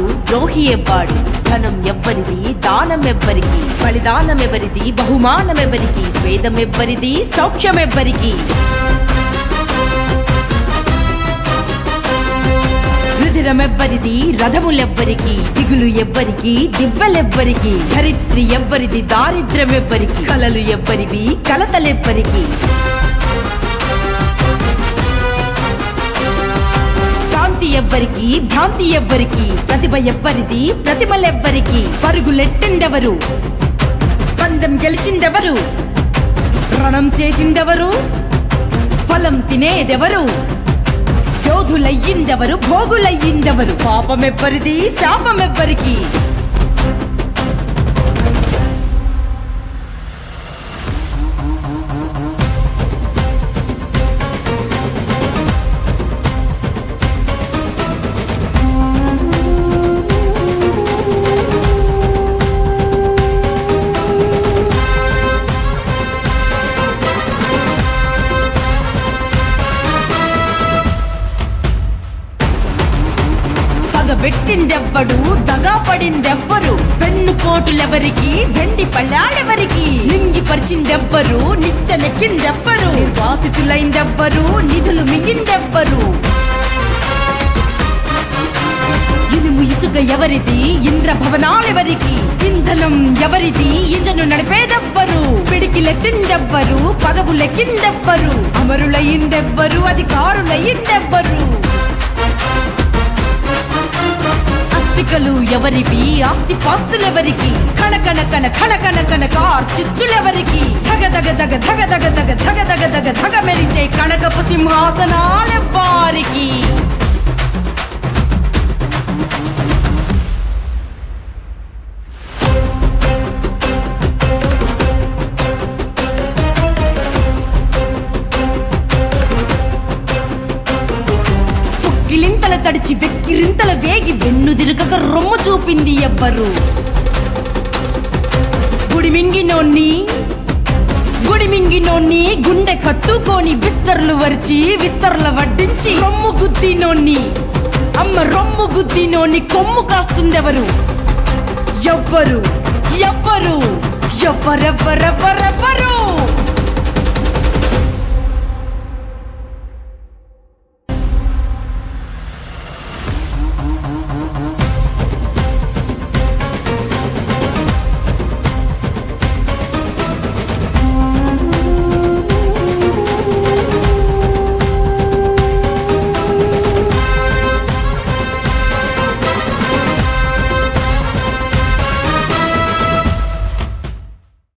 ద్రోహి ఎవ్వాడు ధనం ఎవ్వరిది దానం ఎవ్వరికి బలిదానం ఎవరిది బహుమానం ఎవరికి స్వేదం ఎవ్వరిది సౌఖ్యం ఎవ్వరికి రుధిరమెవ్వరిది రథములెవ్వరికి దిగులు ఎవ్వరికి దివ్వలెవ్వరికి ధరిత్రి ఎవ్వరిది దారిద్ర్యం ఎవ్వరికి కలలు ఎవ్వరివి కలతలెవ్వరికి కాంతి ఎవ్వరికి భ్రాంతి ఎవ్వరికి ప్రతిభ ఎవ్వరిది ప్రతిమలెవ్వరికి పరుగులెట్టిందెవరు పందెం గెలిచిందెవరు రణం చేసిందెవరు ఫలం తినేదెవరు యోధులయ్యిందెవరు భోగులయ్యిందెవరు పాపమెవ్వరిది శాపమెవ్వరికి పగబెట్టిందెవ్వడు దగా పడిందెవ్వరు వెన్ను పోటులెవరికి వెండి పళ్ళాడెవరికి నింగి పరిచిందెవ్వరు నిచ్చెనెక్కిందెవ్వరు నిర్వాసితులైందెవ్వరు నిధులు మింగిందెవ్వరు ఇనుము ఇసుక ఎవరిది ఇంద్ర భవనాలెవరికి ఇంధనం ఎవరిది ఇంజను నడిపేదెవ్వరు పిడికిలెత్తిందెవ్వరు పదవులెక్కిందెవ్వరు అమరులయ్యిందెవ్వరు అధికారులయ్యిందెవ్వరు అస్తికలు ఎవరివి ఆస్తి పాస్తులెవరికి కణ కణ కణ కణ కణ కణ కార్ చిచ్చులెవరికి ధగ దగ దగ ధగ దగ దగ ధగ దగ దగ ధగ మెరిసే కనకపు సింహాసనాలెవ్వారికి గిలింతల తడిచి వెక్కిరింతల వేగి వెన్ను తిరగక రొమ్ము చూపింది ఎవ్వరు గుడిమింగినోన్ని గుడిమింగినోన్ని గుండె కత్తుకొని విస్తర్లు వరిచి విస్తర్ల వడ్డించి రొమ్ము గుద్దినోన్ని అమ్మ రొమ్ము గుద్దినోన్ని కొమ్ము కాస్తుందెవరు ఎవ్వరు ఎవ్వరు ఎవ్వరెవ్వరెవ్వరెవ్వరు